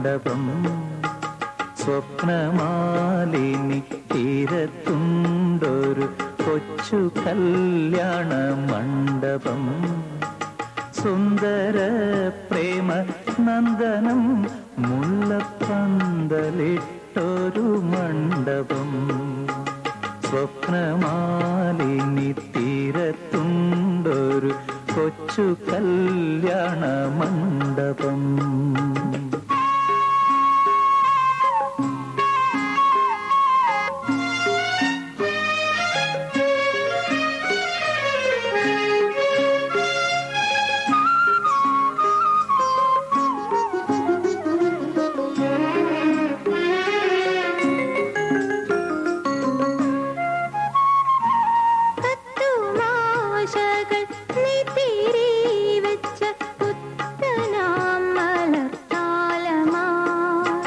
മണ്ഡപം സ്വപ്നമാലിനി തീരത്തുണ്ടൊരു കൊച്ചു കല്യാണ മണ്ഡപം സുന്ദര പ്രേമ നന്ദനം മുല്ലപ്പന്തലിട്ടൊരു മണ്ഡപം സ്വപ്നമാലിനി തീരത്തുണ്ടൊരു കൊച്ചു കല്യാണ മണ്ഡപം തത്തുമാശകൾ നീ തീരി വെച്ച പുത്തനാം മലർത്താലമായി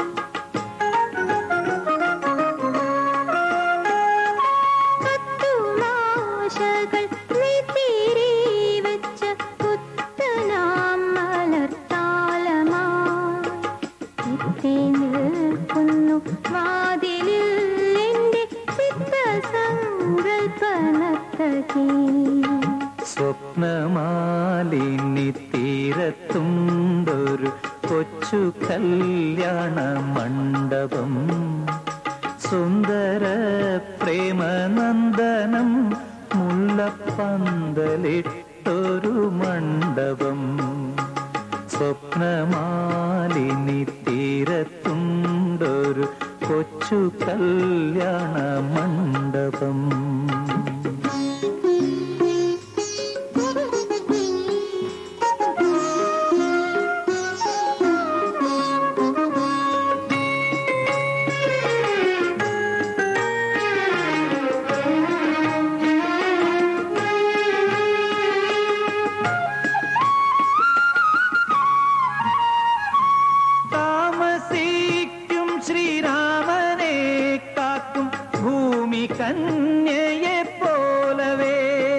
തത്തുമാശകൾ നീ തീരി വെച്ച പുത്തനാം മലർത്താലമായി എത്തി നിൽക്കുന്നു വാതിലിൽ എന്റെ ചിത്തസങ്കൽപ്പനത്തകീ സ്വപ്നമാലിനി തീരത്തുണ്ടൊരു കൊച്ചു കല്യാണ മണ്ഡപം സുന്ദര പ്രേമനന്ദനം മുല്ലപ്പന്തലിട്ടൊരു മണ്ഡപം സ്വപ്നമാലിനി തീരത്തുണ്ടൊരു കൊച്ചു കല്യാണ മണ്ഡപം താമസിക്കും ശ്രീരാമനെ കാക്കും ഭൂമി കന്യയെ പോലവേ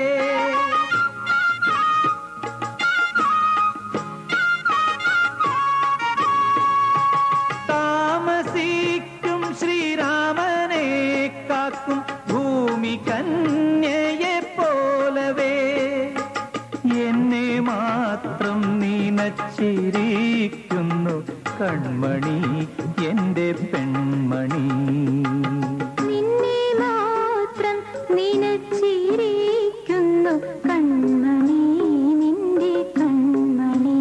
താമസിക്കും ശ്രീരാമനെ കാക്കും ഭൂമി കന്യയെ പോലവേ എന്നെ മാത്രം നീനച്ചിരിക്കുന്നു കൺമണി എന്റെ പെൺമണി നിന്നെ മാത്രം നിനച്ചിരിക്കുന്നു കൺമണി നിന്റെ കൺമണി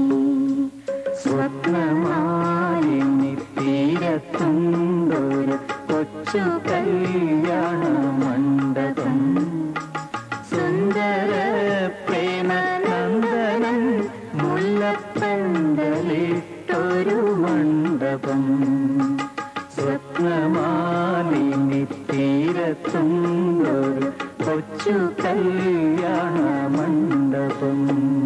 സ്വപ്നമാലിനി തീരത്തുണ്ടൊരു കൊച്ചു കല്യാണ മണ്ഡപം സുന്ദര പ്രേമനന്ദനം മുല്ലപ്പന്തലിട്ടൊരു മണ്ഡപം സ്വപ്നമാലിനി തീരത്തുണ്ടൊരു കൊച്ചു കല്യാണ മണ്ഡപം